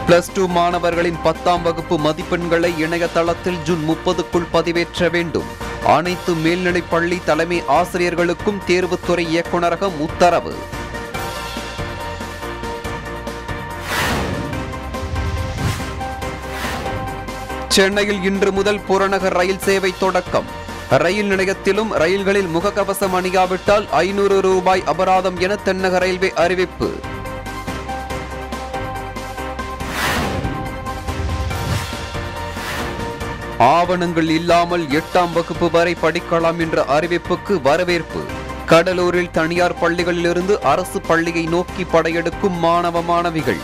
plus two மாணவர்களின் பத்தாம் வகுப்பு மதிப்பெண்களை இணையதளத்தில் ஜூன் முப்பதுக்குள் பதிவேற்ற வேண்டும் அனைத்து மேல்நிலைப் பள்ளி தலைமை ஆசிரியர்களுக்கும் தேர்வுத்துறை இயக்குநரகம் உத்தரவு சென்னையில் இன்று முதல் புறநகர் ரயில் சேவை தொடக்கம் ரயில் நிலையத்திலும் ரயில்களில் முகக்கவசம் அணியாவிட்டால் ஐநூறு ரூபாய் அபராதம் என தென்னக ரயில்வே அறிவிப்பு ஆவணங்கள் இல்லாமல் எட்டாம் வகுப்பு வரை படிக்கலாம் என்ற அறிவிப்புக்கு வரவேற்பு கடலூரில் தனியார் பள்ளிகளிலிருந்து அரசு பள்ளியை நோக்கி படையெடுக்கும் மாணவ மாணவிகள்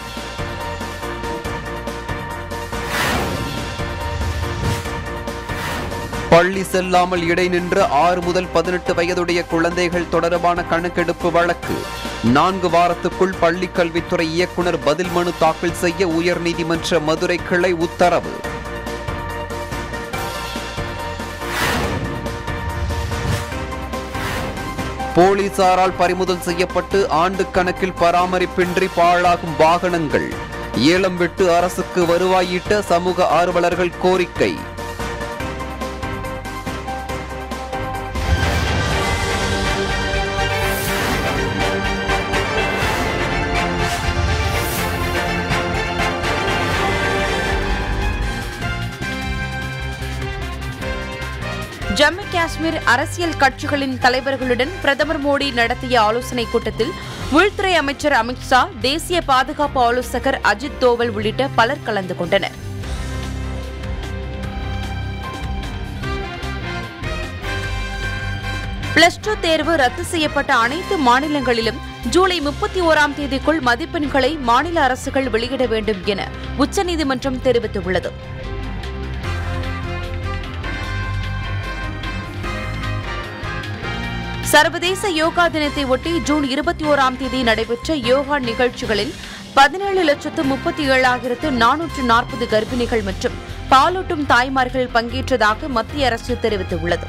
பள்ளி செல்லாமல் இடைநின்ற ஆறு முதல் பதினெட்டு வயதுடைய குழந்தைகள் தொடர்பான கணக்கெடுப்பு வழக்கு நான்கு வாரத்துக்குள் பள்ளிக் கல்வித்துறை இயக்குனர் பதில் மனு தாக்கல் செய்ய உயர்நீதிமன்ற மதுரை கிளை உத்தரவு போலீசாரால் பறிமுதல் செய்யப்பட்டு ஆண்டு கணக்கில் பராமரிப்பின்றி பாழாகும் வாகனங்கள் ஏலம் விட்டு அரசுக்கு வருவாயிட்ட சமூக ஆர்வலர்கள் கோரிக்கை ஜம்மு காஷ்மீர் அரசியல் கட்சிகளின் தலைவர்களுடன் பிரதமர் மோடி நடத்திய ஆலோசனைக் கூட்டத்தில் உள்துறை அமைச்சர் அமித்ஷா தேசிய பாதுகாப்பு ஆலோசகர் அஜித் தோவல் உள்ளிட்ட பலர் கலந்து கொண்டனர் பிளஸ் டூ தேர்வு ரத்து செய்யப்பட்ட அனைத்து மாநிலங்களிலும் ஜூலை முப்பத்தி ஓராம் தேதிக்குள் மதிப்பெண்களை மாநில அரசுகள் வெளியிட வேண்டும் என உச்சநீதிமன்றம் தெரிவித்துள்ளது சர்வதேச யோகா தினத்தை ஒட்டி ஜூன் இருபத்தி ஓராம் தேதி நடைபெற்ற யோகா நிகழ்ச்சிகளில் பதினேழு லட்சத்து முப்பத்தி ஏழாயிரத்து நானூற்று நாற்பது கர்ப்பிணிகள் மற்றும் பாலூட்டும் தாய்மார்கள் பங்கேற்றதாக மத்திய அரசு தெரிவித்துள்ளது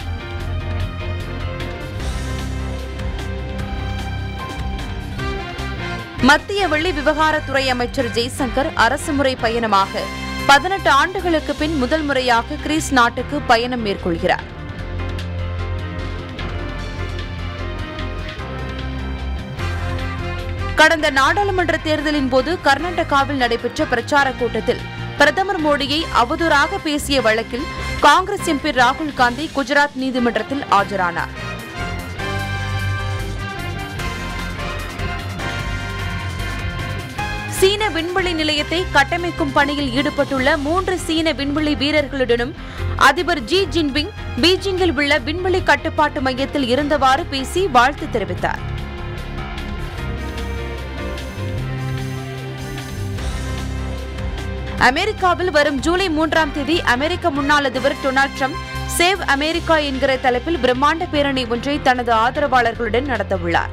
மத்திய வெள்ளி விவகாரத்துறை அமைச்சர் ஜெய்சங்கர் அரசுமுறை பயணமாக பதினெட்டு ஆண்டுகளுக்கு பின் முதல் முறையாக கிரீஸ் நாட்டுக்கு பயணம் மேற்கொள்கிறார் கடந்த நாடாளுமன்ற தேர்தலின் போது கர்நாடகாவில் நடைபெற்ற பிரச்சார கூட்டத்தில் பிரதமர் மோடியை அவதூறாக பேசிய வழக்கில் காங்கிரஸ் எம்பி ராகுல் காந்தி குஜராத் நீதிமன்றத்தில் ஆஜரானார் சீன விண்வெளி நிலையத்தை கட்டமைக்கும் பணியில் ஈடுபட்டுள்ள மூன்று சீன விண்வெளி வீரர்களுடனும் அதிபர் ஜி ஜின்பிங் பீஜிங்கில் உள்ள விண்வெளி கட்டுப்பாட்டு மையத்தில் இருந்தவாறு பேசி வாழ்த்து தெரிவித்தார் அமெரிக்காவில் வரும் ஜூலை மூன்றாம் தேதி அமெரிக்க முன்னாள் அதிபர் டொனால்ட் ட்ரம்ப் சேவ் அமெரிக்கா என்கிற தலைப்பில் பிரம்மாண்ட பேரணி ஒன்றை தனது ஆதரவாளர்களுடன் நடத்தவுள்ளார்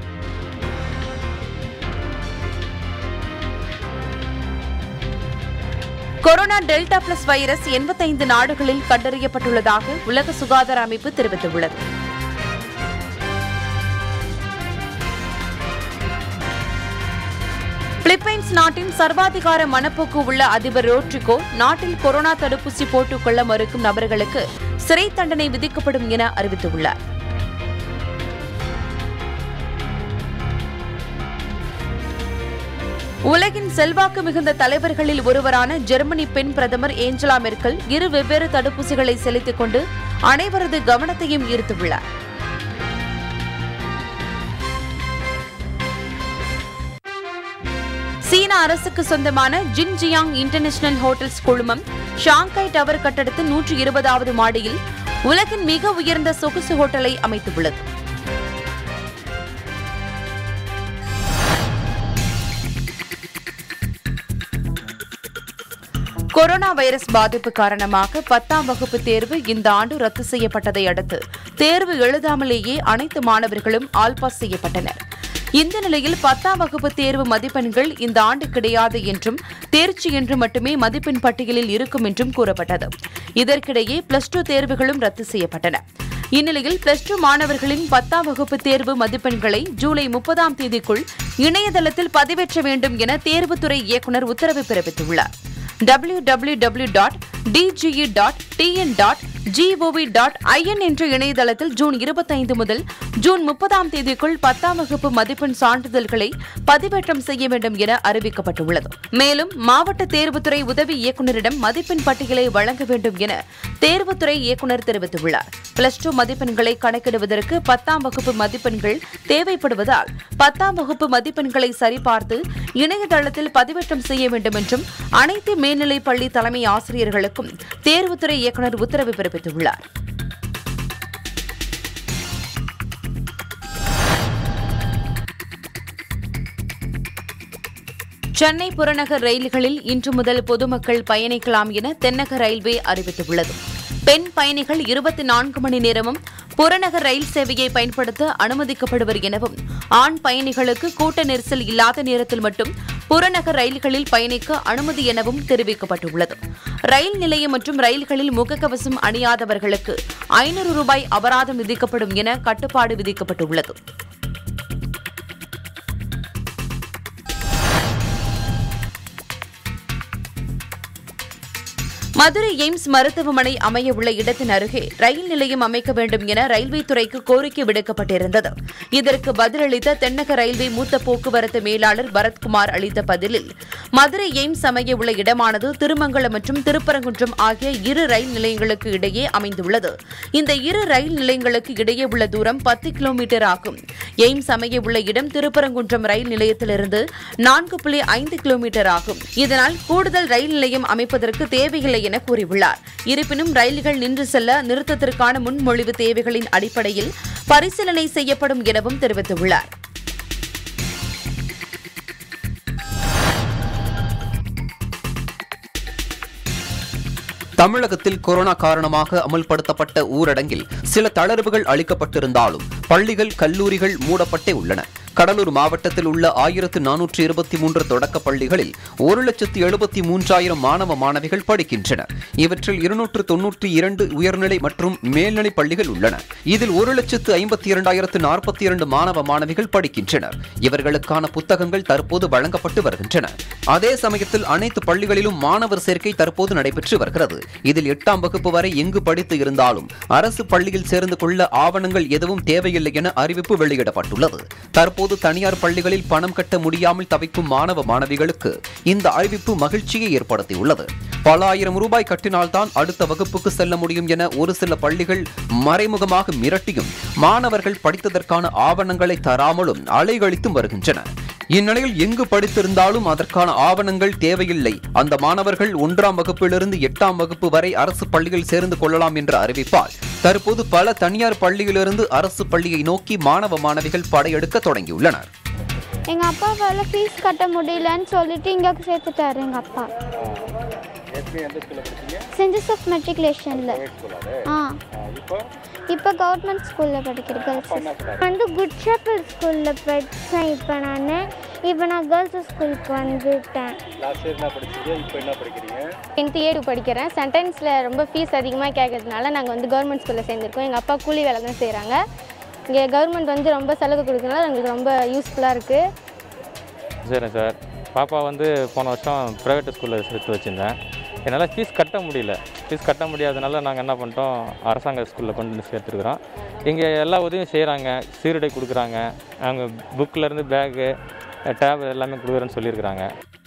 கொரோனா டெல்டா பிளஸ் வைரஸ் எண்பத்தைந்து நாடுகளில் கண்டறியப்பட்டுள்ளதாக உலக சுகாதார அமைப்பு தெரிவித்துள்ளது பிலிப்பைன்ஸ் நாட்டின் சர்வாதிகார மனப்போக்கு உள்ள அதிபர் ரோட்ரிகோ நாட்டில் கொரோனா தடுப்பூசி போட்டுக்கொள்ள மறுக்கும் நபர்களுக்கு சிறை தண்டனை விதிக்கப்படும் என அறிவித்துள்ளார் உலகின் செல்வாக்கு மிகுந்த தலைவர்களில் ஒருவரான ஜெர்மனி பெண் பிரதமர் ஏஞ்சலா மெர்க்கல் இரு வெவ்வேறு தடுப்பூசிகளை செலுத்திக் கொண்டு அனைவரது கவனத்தையும் ஈர்த்துள்ளார் சீன அரசுக்கு சொந்தமான ஜின்ஜியாங் இன்டர்நேஷனல் ஹோட்டல்ஸ் குழுமம் ஷாங்காய் டவர் கட்டடத்தின் நூற்றி இருபதாவது மாடியில் உலகின் மிக உயர்ந்த சொகுசு ஹோட்டலை அமைத்துள்ளது கொரோனா வைரஸ் பாதிப்பு காரணமாக பத்தாம் வகுப்பு தேர்வு இந்த ஆண்டு ரத்து செய்யப்பட்டதை அடுத்து தேர்வு எழுதாமலேயே அனைத்து மாணவர்களும் ஆல்பாஸ் செய்யப்பட்டனர் இந்த நிலையில் பத்தாம் வகுப்பு தேர்வு மதிப்பெண்கள் இந்த ஆண்டு கிடையாது என்றும் தேர்ச்சி என்று மட்டுமே மதிப்பெண் பட்டியலில் இருக்கும் என்றும் கூறப்பட்டது இதற்கிடையே பிளஸ் டூ தேர்வுகளும் ரத்து செய்யப்பட்டன இந்நிலையில் பிளஸ் டூ மாணவர்களின் பத்தாம் வகுப்பு தேர்வு மதிப்பெண்களை ஜூலை முப்பதாம் தேதிக்குள் இணையதளத்தில் பதிவேற்ற வேண்டும் என தேர்வுத்துறை இயக்குநர் உத்தரவு பிறப்பித்துள்ளார் W W W dot DGE dot TN dot GOV dot IN என்ற இணையதளத்தில் ஜூன் இருபத்தைந்து முதல் ஜூன் முப்பதாம் தேதிக்குள் பத்தாம் வகுப்பு மதிப்பெண் சான்றிதழ்களை பதிவேற்றம் செய்ய வேண்டும் என அறிவிக்கப்பட்டுள்ளது மேலும் மாவட்ட தேர்வுத்துறை உதவி இயக்குநரிடம் மதிப்பெண் பட்டியலை வழங்க வேண்டும் என தேர்வுத்துறை இயக்குநர் தெரிவித்துள்ளார் பிளஸ் டூ மதிப்பெண்களை கணக்கிடுவதற்கு பத்தாம் வகுப்பு மதிப்பெண்கள் தேவைப்படுவதால் பத்தாம் வகுப்பு மதிப்பெண்களை சரிபார்த்து இணையதளத்தில் பதிவேற்றம் செய்ய வேண்டும் என்றும் அனைத்து மேல்நிலைப் பள்ளி தலைமை ஆசிரியர்களுக்கும் தேர்வுத்துறை இயக்குநர் உத்தரவு பிறப்பித்துள்ளார் சென்னை புறநகர் ரயில்களில் இன்று முதல் பொதுமக்கள் பயணிக்கலாம் என தென்னக ரயில்வே அறிவித்துள்ளது பெண் பயணிகள் இருபத்தி நான்கு மணி நேரமும் புறநகர் ரயில் சேவையை பயன்படுத்த அனுமதிக்கப்படுவர் எனவும் ஆண் பயணிகளுக்கு கூட்ட நெரிசல் இல்லாத நேரத்தில் மட்டும் புறநகர் ரயில்களில் பயணிக்க அனுமதி எனவும் தெரிவிக்கப்பட்டுள்ளது ரயில் நிலையம் மற்றும் ரயில்களில் முகக்கவசம் அணியாதவர்களுக்கு ஐநூறு ரூபாய் அபராதம் விதிக்கப்படும் என கட்டுப்பாடு விதிக்கப்பட்டுள்ளது மதுரை எய்ம்ஸ் மருத்துவமனை அமைய உள்ள இடத்தின் அருகே ரயில் நிலையம் அமைக்க வேண்டும் என ரயில்வே துறைக்கு கோரிக்கை விடுக்கப்பட்டிருந்தது இதற்கு பதிலளித்த தென்னக ரயில்வே மூத்த போக்குவரத்து மேலாளர் பரத்குமார் அளித்த பதிலில் மதுரை எய்ம்ஸ் அமைய உள்ள இடமானது திருமங்கலம் மற்றும் திருப்பரங்குன்றம் ஆகிய இரு ரயில் நிலையங்களுக்கு இடையே அமைந்துள்ளது இந்த இரு ரயில் நிலையங்களுக்கு இடையே உள்ள தூரம் பத்து கிலோமீட்டர் ஆகும் எய்ம்ஸ் அமைய உள்ள இடம் திருப்பரங்குன்றம் ரயில் நிலையத்திலிருந்து நான்கு புள்ளி ஐந்து கிலோமீட்டர் ஆகும் இதனால் கூடுதல் ரயில் நிலையம் அமைப்பதற்கு தேவையில்லை என கூறியுள்ளார் இருப்பினும் ரயில்கள் நின்று செல்ல நிறுத்தத்திற்கான முன்மொழிவு தேவைகளின் அடிப்படையில் பரிசீலனை செய்யப்படும் எனவும் தெரிவித்துள்ளார் தமிழகத்தில் கொரோனா காரணமாக அமல்படுத்தப்பட்ட ஊரடங்கில் சில தளர்வுகள் அளிக்கப்பட்டிருந்தாலும் பள்ளிகள் கல்லூரிகள் மூடப்பட்டே உள்ளன கடலூர் மாவட்டத்தில் உள்ள ஆயிரத்து நானூற்று இருபத்தி மூன்று தொடக்கப் பள்ளிகளில் ஒரு லட்சத்து எழுபத்தி மூன்றாயிரம் மாணவ மாணவிகள் படிக்கின்றனர் இவற்றில் இருநூற்று தொன்னூற்றி இரண்டு உயர்நிலை மற்றும் மேல்நிலை பள்ளிகள் உள்ளன இதில் ஒரு லட்சத்து ஐம்பத்தி இரண்டாயிரத்து நாற்பத்தி இரண்டு மாணவ மாணவிகள் படிக்கின்றனர் இவர்களுக்கான புத்தகங்கள் தற்போது வழங்கப்பட்டு வருகின்றன அதே சமயத்தில் அனைத்து பள்ளிகளிலும் மாணவர் சேர்க்கை தற்போது நடைபெற்று வருகிறது இதில் எட்டாம் வகுப்பு வரை எங்கு படித்து இருந்தாலும் அரசு பள்ளியில் சேர்ந்து கொள்ள ஆவணங்கள் எதுவும் தேவையில்லை என அறிவிப்பு வெளியிடப்பட்டுள்ளது தற்போது தனியார் பள்ளிகளில் பணம் கட்ட முடியாமல் தவிக்கும் மாணவ மாணவிகளுக்கு இந்த அறிவிப்பு மகிழ்ச்சியை ஏற்படுத்தியுள்ளது பல ஆயிரம் ரூபாய் கட்டினால்தான் அடுத்த வகுப்புக்கு செல்ல முடியும் என ஒரு சில பள்ளிகள் மறைமுகமாக மிரட்டியும் மாணவர்கள் படித்ததற்கான ஆவணங்களை தராமலும் அலைகழித்தும் வருகின்றன இந்நிலையில் எங்கு படித்திருந்தாலும் அதற்கான ஆவணங்கள் தேவையில்லை அந்த மாணவர்கள் ஒன்றாம் வகுப்பிலிருந்து எட்டாம் வகுப்பு வரை அரசு பள்ளியில் சேர்ந்து கொள்ளலாம் என்ற அறிவிப்பால் தற்போது பல தனியார் பள்ளியிலிருந்து அரசு பள்ளியை நோக்கி மாணவ மாணவிகள் படையெடுக்க தொடங்கியுள்ளனர் எங்கள் அப்பாவால் ஃபீஸ் கட்ட முடியலன்னு சொல்லிட்டு இங்கே சேர்த்துட்டாரு எங்கள் அப்பா சென்ட் ஜோசப் மெட்ரிகுலேஷனில் ஆ இப்போ கவர்மெண்ட் ஸ்கூலில் படிக்கிற கேர்ள்ஸ் வந்து குட் ஷெப்பர்ட் ஸ்கூலில் படித்தேன் இப்போ நான் இப்போ நான் கேர்ள்ஸ் ஸ்கூலுக்கு வந்துட்டேன் லாஸ்ட் இயர் என்ன படிச்சீங்க இப்போ என்ன படிக்கிறீங்க டென்த்து ஏடு படிக்கிறேன் சென்டென்ஸில் ரொம்ப ஃபீஸ் அதிகமாக கேட்கறதுனால நாங்கள் வந்து கவர்மெண்ட் ஸ்கூலில் சேர்ந்துருக்கோம் எங்கள் அப்பா கூலி வேலை தான் செய்கிறாங்க இங்கே கவர்மெண்ட் வந்து ரொம்ப சலுகை கொடுக்கறதுனால எங்களுக்கு ரொம்ப யூஸ்ஃபுல்லாக இருக்குது சரிங்க சார் பாப்பா வந்து போன வருஷம் ப்ரைவேட் ஸ்கூலில் சேர்த்து வச்சுருந்தேன் என்னால் ஃபீஸ் கட்ட முடியல ஃபீஸ் கட்ட முடியாதனால நாங்கள் என்ன பண்ணிட்டோம் அரசாங்க ஸ்கூலில் கொண்டு வந்து சேர்த்துருக்குறோம் இங்கே எல்லா உதவியும் செய்கிறாங்க சீருடை கொடுக்குறாங்க அவங்க புக்கிலேருந்து பேகு டேப் எல்லாமே கொடுக்குறேன்னு சொல்லியிருக்கிறாங்க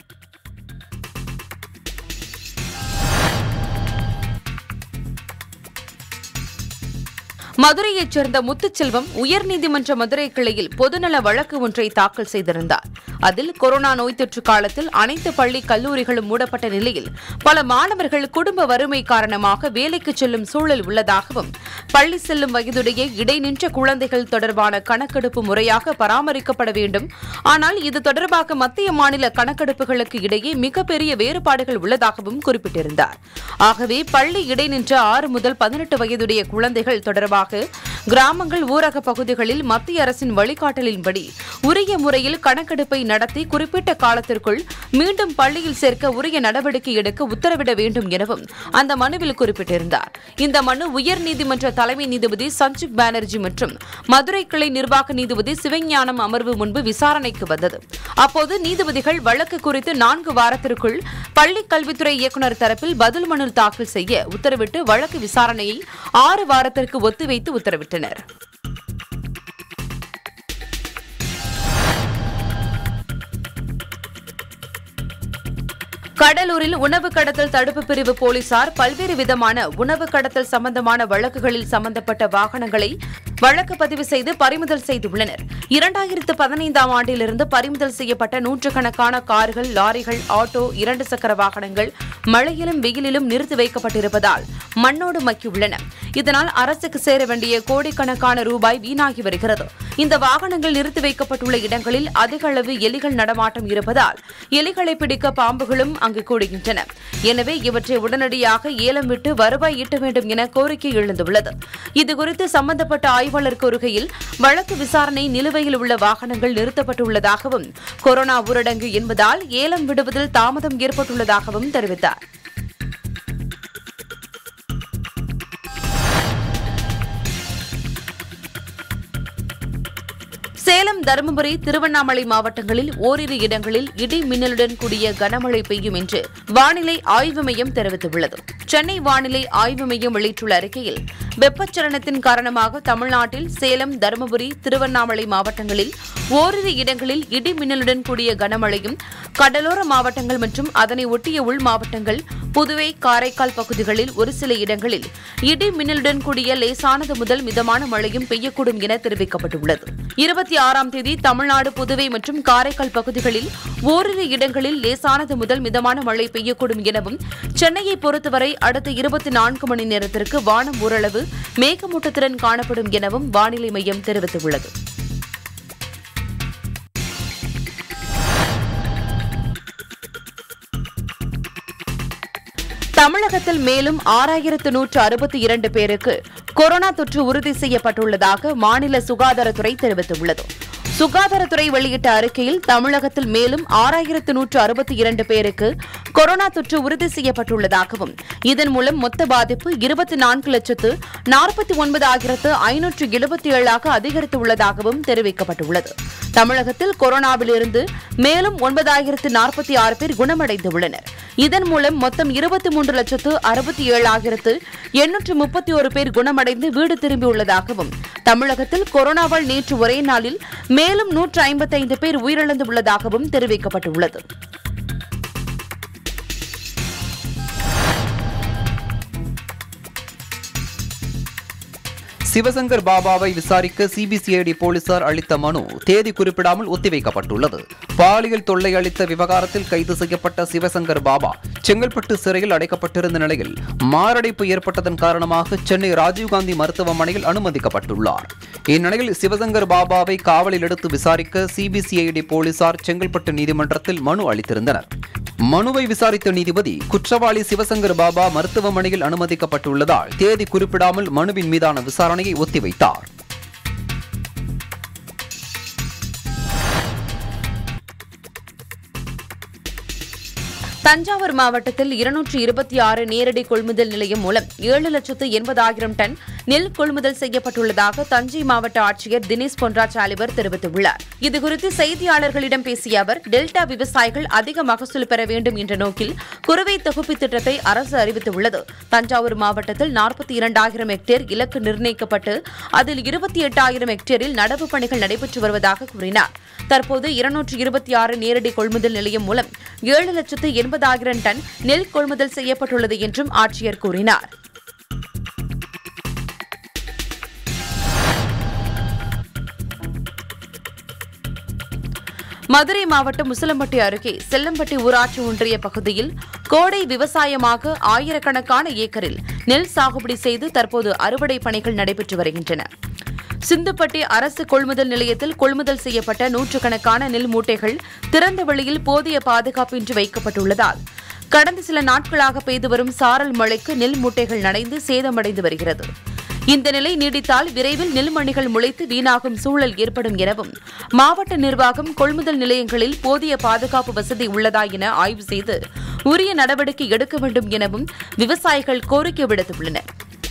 மதுரையைச் சேர்ந்த முத்துச்செல்வம் உயர்நீதிமன்ற மதுரை கிளையில் பொதுநல வழக்கு ஒன்றை தாக்கல் செய்திருந்தார் அதில் கொரோனா நோய் தொற்று காலத்தில் அனைத்து பள்ளி கல்லூரிகளும் மூடப்பட்ட நிலையில் பல மாணவர்கள் குடும்ப வறுமை காரணமாக வேலைக்கு செல்லும் சூழல் உள்ளதாகவும் பள்ளி செல்லும் வயதுடைய இடைநின்ற குழந்தைகள் தொடர்பான கணக்கெடுப்பு முறையாக பராமரிக்கப்பட வேண்டும் ஆனால் இது தொடர்பாக மத்திய மாநில கணக்கெடுப்புகளுக்கு இடையே மிகப்பெரிய வேறுபாடுகள் உள்ளதாகவும் குறிப்பிட்டிருந்தார் ஆகவே பள்ளி இடைநின்ற ஆறு முதல் பதினெட்டு வயதுடைய குழந்தைகள் தொடர்பாக கிராமங்கள் ஊரக பகுதிகளில் மத்திய அரசின் வழிகாட்டலின்படி உரிய முறையில் கணக்கெடுப்பை நடத்தி குறிப்பிட்ட காலத்திற்குள் மீண்டும் பள்ளியில் சேர்க்க உரிய நடவடிக்கை எடுக்க உத்தரவிட வேண்டும் எனவும் அந்த மனுவில் குறிப்பிட்டிருந்தார் இந்த மனு உயர்நீதிமன்ற தலைமை நீதிபதி சஞ்சீப் பானர்ஜி மற்றும் மதுரை கிளை நிர்வாக நீதிபதி சிவஞானம் அமர்வு முன்பு விசாரணைக்கு வந்தது அப்போது நீதிபதிகள் வழக்கு குறித்து நான்கு வாரத்திற்குள் பள்ளிக் கல்வித்துறை இயக்குநர் தரப்பில் பதில் மனு தாக்கல் செய்ய உத்தரவிட்டு வழக்கு விசாரணையை ஆறு வாரத்திற்கு ஒத்திவைத்து உத்தரவிட்டனர் கடலூரில் உணவு கடத்தல் தடுப்பு பிரிவு போலீசார் பல்வேறு விதமான உணவு கடத்தல் சம்பந்தமான வழக்குகளில் சம்பந்தப்பட்ட வாகனங்களை வழக்கு பதிவு செய்து பறிமுதல் செய்துள்ளனர் இரண்டாயிரத்து பதினைந்தாம் ஆண்டிலிருந்து பறிமுதல் செய்யப்பட்ட நூற்றுக்கணக்கான கார்கள் லாரிகள் ஆட்டோ இரண்டு சக்கர வாகனங்கள் மழையிலும் வெயிலிலும் நிறுத்தி வைக்கப்பட்டிருப்பதால் மண்ணோடு மக்கியுள்ளன இதனால் அரசுக்கு சேர வேண்டிய கோடிக்கணக்கான ரூபாய் வீணாகி வருகிறது இந்த வாகனங்கள் நிறுத்தி வைக்கப்பட்டுள்ள இடங்களில் அதிக அளவு எலிகள் நடமாட்டம் இருப்பதால் எலிகளை பிடிக்க பாம்புகளும் அங்கு கூடுகின்றன எனவே இவற்றை உடனடியாக ஏலம் விட்டு வருவாய் ஈட்ட வேண்டும் என கோரிக்கை எழுந்துள்ளது இதுகுறித்து சம்பந்தப்பட்ட ஆய்வாளர் கூறுகையில் வழக்கு விசாரணை நிலுவையில் உள்ள வாகனங்கள் நிறுத்தப்பட்டுள்ளதாகவும் கொரோனா ஊரடங்கு என்பதால் ஏலம் விடுவதில் தாமதம் ஏற்பட்டுள்ளதாகவும் தெரிவித்தார் சேலம் தருமபுரி திருவண்ணாமலை மாவட்டங்களில் ஓரிரு இடங்களில் இடி மின்னலுடன் கூடிய கனமழை பெய்யும் என்று வானிலை ஆய்வு மையம் தெரிவித்துள்ளது சென்னை வானிலை ஆய்வு மையம் வெளியிட்டுள்ள அறிக்கையில் வெப்பச்சலனத்தின் காரணமாக தமிழ்நாட்டில் சேலம் தருமபுரி திருவண்ணாமலை மாவட்டங்களில் ஓரிரு இடங்களில் இடி மின்னலுடன் கூடிய கனமழையும் கடலோர மாவட்டங்கள் மற்றும் அதனை ஒட்டிய உள் மாவட்டங்கள் புதுவை காரைக்கால் பகுதிகளில் ஒரு சில இடங்களில் இடி மின்னலுடன் கூடிய லேசானது முதல் மிதமான மழையும் பெய்யக்கூடும் என தெரிவிக்கப்பட்டுள்ளது இருபத்தி ஆறாம் தேதி தமிழ்நாடு புதுவை மற்றும் காரைக்கால் பகுதிகளில் ஓரிரு இடங்களில் லேசானது முதல் மிதமான மழை பெய்யக்கூடும் எனவும் சென்னையை பொறுத்தவரை அடுத்த இருபத்தி நான்கு மணி நேரத்திற்கு வானம் ஓரளவு மேகமூட்டத்துடன் காணப்படும் எனவும் வானிலை மையம் தெரிவித்துள்ளது தமிழகத்தில் மேலும் ஆறாயிரத்து நூற்று அறுபத்தி இரண்டு பேருக்கு கொரோனா தொற்று உறுதி செய்யப்பட்டுள்ளதாக மாநில சுகாதாரத்துறை தெரிவித்துள்ளது சுகாதாரத்துறை வெளியிட்ட அறிக்கையில் தமிழகத்தில் மேலும் ஆறாயிரத்து நூற்று அறுபத்தி இரண்டு பேருக்கு கொரோனா தொற்று உறுதி செய்யப்பட்டுள்ளதாகவும் இதன் மூலம் மொத்த பாதிப்பு இருபத்தி நான்கு லட்சத்து நாற்பத்தி ஒன்பதாயிரத்து ஐநூற்று எழுபத்தி ஏழாக அதிகரித்துள்ளதாகவும் தெரிவிக்கப்பட்டுள்ளது தமிழகத்தில் கொரோனாவிலிருந்து மேலும் ஒன்பதாயிரத்து நாற்பத்தி ஆறு பேர் குணமடைந்துள்ளனர் இதன் மூலம் மொத்தம் இருபத்தி மூன்று லட்சத்து அறுபத்தி ஏழாயிரத்து எண்ணூற்று முப்பத்தி ஒரு பேர் குணமடைந்து வீடு திரும்பியுள்ளதாகவும் தமிழகத்தில் கொரோனாவால் நேற்று ஒரே நாளில் மேலும் நூற்று ஐம்பத்தைந்து பேர் உயிரிழந்துள்ளதாகவும் தெரிவிக்கப்பட்டுள்ளது சிவசங்கர் பாபாவை விசாரிக்க சிபிசிஐடி போலீசார் அளித்த மனு தேதி குறிப்பிடாமல் ஒத்திவைக்கப்பட்டுள்ளது பாலியல் தொல்லை அளித்த விவகாரத்தில் கைது செய்யப்பட்ட சிவசங்கர் பாபா செங்கல்பட்டு சிறையில் அடைக்கப்பட்டிருந்த நிலையில் மாரடைப்பு ஏற்பட்டதன் காரணமாக சென்னை ராஜீவ்காந்தி மருத்துவமனையில் அனுமதிக்கப்பட்டுள்ளார் இந்நிலையில் சிவசங்கர் பாபாவை காவலில் எடுத்து விசாரிக்க சிபிசிஐடி போலீசார் செங்கல்பட்டு நீதிமன்றத்தில் மனு அளித்திருந்தனர் மனுவை விசாரித்த நீதிபதி குற்றவாளி சிவசங்கர் பாபா மருத்துவமனையில் அனுமதிக்கப்பட்டுள்ளதால் தேதி குறிப்பிடாமல் மனுவின் மீதான விசாரணையை ஒத்திவைத்தார் தஞ்சாவூர் மாவட்டத்தில் இருநூற்று இருபத்தி ஆறு நேரடி கொள்முதல் நிலையம் மூலம் ஏழு லட்சத்து எண்பதாயிரம் டன் நெல் கொள்முதல் செய்யப்பட்டுள்ளதாக தஞ்சை மாவட்ட ஆட்சியர் தினேஷ் பொன்ராஜாலிவர் தெரிவித்துள்ளார் இதுகுறித்து செய்தியாளர்களிடம் பேசிய அவர் டெல்டா விவசாயிகள் அதிக மகசூல் பெற வேண்டும் என்ற நோக்கில் குறுவை தொகுப்பு திட்டத்தை அரசு அறிவித்துள்ளது தஞ்சாவூர் மாவட்டத்தில் நாற்பத்தி இரண்டாயிரம் ஹெக்டேர் இலக்கு நிர்ணயிக்கப்பட்டு அதில் இருபத்தி எட்டாயிரம் ஹெக்டேரில் நடவு பணிகள் நடைபெற்று வருவதாக கூறினார் தற்போது இருநூற்று இருபத்தி ஆறு நேரடி கொள்முதல் நிலையம் மூலம் ஏழு லட்சத்து எண்பதாயிரம் டன் நெல் கொள்முதல் செய்யப்பட்டுள்ளது என்றும் ஆட்சியர் கூறினார் மதுரை மாவட்டம் முசலம்பட்டி அருகே செல்லம்பட்டி ஊராட்சி ஒன்றிய பகுதியில் கோடை விவசாயமாக ஆயிரக்கணக்கான ஏக்கரில் நெல் சாகுபடி செய்து தற்போது அறுவடை பணிகள் நடைபெற்று வருகின்றன சிந்துப்பட்டி அரசு கொள்முதல் நிலையத்தில் கொள்முதல் செய்யப்பட்ட நூற்றுக்கணக்கான நெல் மூட்டைகள் திறந்த வெளியில் போதிய பாதுகாப்பின்றி வைக்கப்பட்டுள்ளதால் கடந்த சில நாட்களாக பெய்து வரும் சாரல் மழைக்கு நெல் மூட்டைகள் நனைந்து சேதமடைந்து வருகிறது இந்த நிலை நீடித்தால் விரைவில் நெல்மணிகள் முளைத்து வீணாகும் சூழல் ஏற்படும் எனவும் மாவட்ட நிர்வாகம் கொள்முதல் நிலையங்களில் போதிய பாதுகாப்பு வசதி உள்ளதா என ஆய்வு செய்து உரிய நடவடிக்கை எடுக்க வேண்டும் எனவும் விவசாயிகள் கோரிக்கை விடுத்துள்ளனர்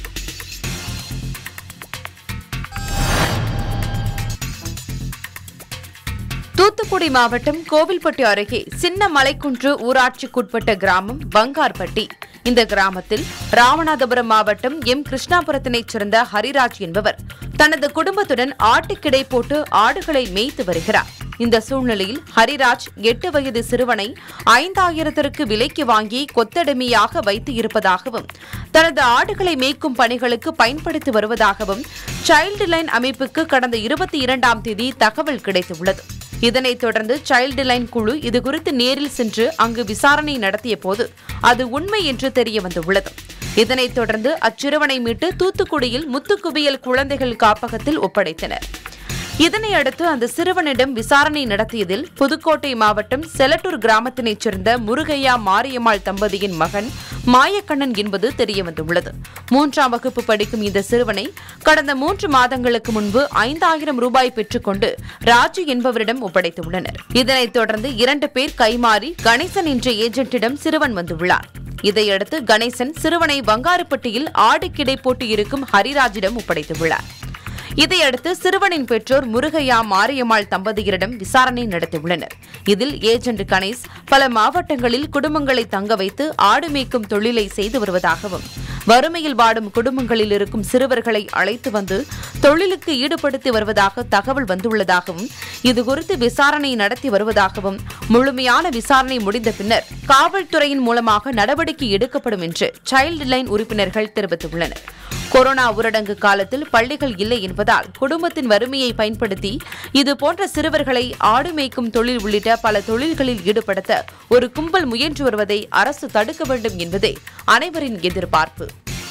தூத்துக்குடி மாவட்டம் கோவில்பட்டி அருகே சின்ன மலைக்குன்று ஊராட்சிக்குட்பட்ட கிராமம் பங்கார்பட்டி இந்த கிராமத்தில் ராமநாதபுரம் மாவட்டம் எம் கிருஷ்ணாபுரத்தினைச் சேர்ந்த ஹரிராஜ் என்பவர் தனது குடும்பத்துடன் ஆட்டுக்கிடை போட்டு ஆடுகளை மேய்த்து வருகிறார் இந்த சூழ்நிலையில் ஹரிராஜ் எட்டு வயது சிறுவனை ஐந்தாயிரத்திற்கு விலைக்கு வாங்கி கொத்தடிமையாக வைத்து இருப்பதாகவும் தனது ஆடுகளை மேய்க்கும் பணிகளுக்கு பயன்படுத்தி வருவதாகவும் சைல்டு லைன் அமைப்புக்கு கடந்த இருபத்தி இரண்டாம் தேதி தகவல் கிடைத்துள்ளது இதனைத் தொடர்ந்து சைல்டு லைன் குழு இதுகுறித்து நேரில் சென்று அங்கு விசாரணை நடத்திய போது அது உண்மை என்று தெரிய வந்துள்ளது இதனைத் தொடர்ந்து அச்சிறுவனை மீட்டு தூத்துக்குடியில் முத்துக்குவியல் குழந்தைகள் காப்பகத்தில் ஒப்படைத்தனர் இதனையடுத்து அந்த சிறுவனிடம் விசாரணை நடத்தியதில் புதுக்கோட்டை மாவட்டம் செலட்டூர் கிராமத்தினைச் சேர்ந்த முருகையா மாரியம்மாள் தம்பதியின் மகன் மாயக்கண்ணன் என்பது தெரியவந்துள்ளது மூன்றாம் வகுப்பு படிக்கும் இந்த சிறுவனை கடந்த மூன்று மாதங்களுக்கு முன்பு ஐந்தாயிரம் ரூபாய் பெற்றுக்கொண்டு ராஜு என்பவரிடம் ஒப்படைத்துள்ளனர் இதனைத் தொடர்ந்து இரண்டு பேர் கைமாறி கணேசன் என்ற ஏஜென்ட்டிடம் சிறுவன் வந்துள்ளார் இதையடுத்து கணேசன் சிறுவனை வங்காருப்பட்டியில் ஆடு கிடை போட்டு இருக்கும் ஹரிராஜிடம் ஒப்படைத்துள்ளார் இதையடுத்து சிறுவனின் பெற்றோர் முருகையா மாரியம்மாள் தம்பதியரிடம் விசாரணை நடத்தியுள்ளனர் இதில் ஏஜென்ட் கணேஷ் பல மாவட்டங்களில் குடும்பங்களை தங்க வைத்து ஆடு மேய்க்கும் தொழிலை செய்து வருவதாகவும் வறுமையில் வாடும் குடும்பங்களில் இருக்கும் சிறுவர்களை அழைத்து வந்து தொழிலுக்கு ஈடுபடுத்தி வருவதாக தகவல் வந்துள்ளதாகவும் இதுகுறித்து விசாரணை நடத்தி வருவதாகவும் முழுமையான விசாரணை முடிந்த பின்னர் காவல்துறையின் மூலமாக நடவடிக்கை எடுக்கப்படும் என்று சைல்டு லைன் உறுப்பினர்கள் தெரிவித்துள்ளனர் கொரோனா ஊரடங்கு காலத்தில் பள்ளிகள் இல்லை என்பதால் குடும்பத்தின் வறுமையை பயன்படுத்தி இதுபோன்ற சிறுவர்களை ஆடு மேய்க்கும் தொழில் உள்ளிட்ட பல தொழில்களில் ஈடுபடுத்த ஒரு கும்பல் முயன்று வருவதை அரசு தடுக்க வேண்டும் என்பதே அனைவரின் எதிர்பார்ப்பு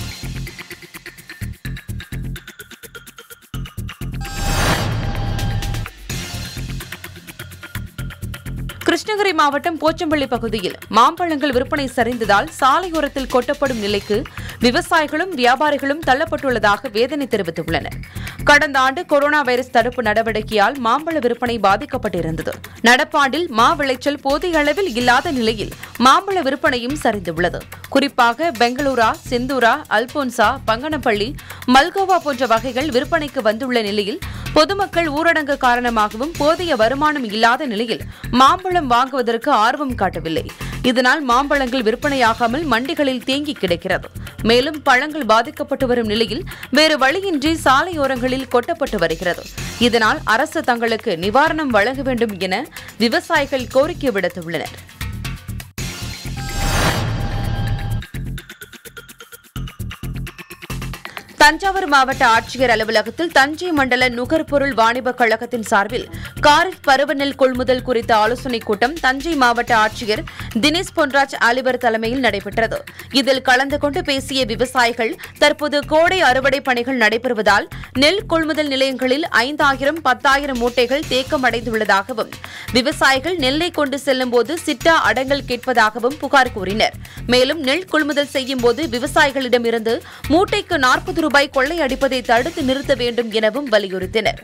கிருஷ்ணகிரி மாவட்டம் போச்சம்பள்ளி பகுதியில் மாம்பழங்கள் விற்பனை சரிந்ததால் சாலையோரத்தில் கொட்டப்படும் நிலைக்கு விவசாயிகளும் வியாபாரிகளும் தள்ளப்பட்டுள்ளதாக வேதனை தெரிவித்துள்ளனர் கடந்த ஆண்டு கொரோனா வைரஸ் தடுப்பு நடவடிக்கையால் மாம்பழ விற்பனை பாதிக்கப்பட்டிருந்தது நடப்பாண்டில் மா விளைச்சல் போதிய அளவில் இல்லாத நிலையில் மாம்பழ விற்பனையும் சரிந்துள்ளது குறிப்பாக பெங்களூரா செந்தூரா அல்போன்சா பங்கனப்பள்ளி மல்கோவா போன்ற வகைகள் விற்பனைக்கு வந்துள்ள நிலையில் பொதுமக்கள் ஊரடங்கு காரணமாகவும் போதிய வருமானம் இல்லாத நிலையில் மாம்பழம் வாங்குவதற்கு ஆர்வம் காட்டவில்லை இதனால் மாம்பழங்கள் விற்பனையாகாமல் மண்டிகளில் தேங்கி கிடக்கிறது மேலும் பழங்கள் பாதிக்கப்பட்டு வரும் நிலையில் வேறு வழியின்றி சாலையோரங்களில் கொட்டப்பட்டு வருகிறது இதனால் அரசு தங்களுக்கு நிவாரணம் வழங்க வேண்டும் என விவசாயிகள் கோரிக்கை விடுத்துள்ளனர் தஞ்சாவூர் மாவட்ட ஆட்சியர் அலுவலகத்தில் தஞ்சை மண்டல நுகர்பொருள் வாணிபக் கழகத்தின் சார்பில் காரிஃப் பருவநெல் கொள்முதல் குறித்த ஆலோசனைக் கூட்டம் தஞ்சை மாவட்ட ஆட்சியர் தினேஷ் பொன்ராஜ் ஆலிவர் தலைமையில் நடைபெற்றது இதில் கலந்து கொண்டு பேசிய விவசாயிகள் தற்போது கோடை அறுவடை பணிகள் நடைபெறுவதால் நெல் கொள்முதல் நிலையங்களில் ஐந்தாயிரம் பத்தாயிரம் மூட்டைகள் தேக்கம் அடைந்துள்ளதாகவும் விவசாயிகள் நெல்லை கொண்டு செல்லும் போது சிட்டா அடங்கல் கேட்பதாகவும் புகார் கூறினர் மேலும் நெல் கொள்முதல் செய்யும் போது விவசாயிகளிடமிருந்து மூட்டைக்கு நாற்பது ரூபாய் கொள்ளை அடிப்பதை தடுத்து நிறுத்த வேண்டும் எனவும் வலியுறுத்தினர்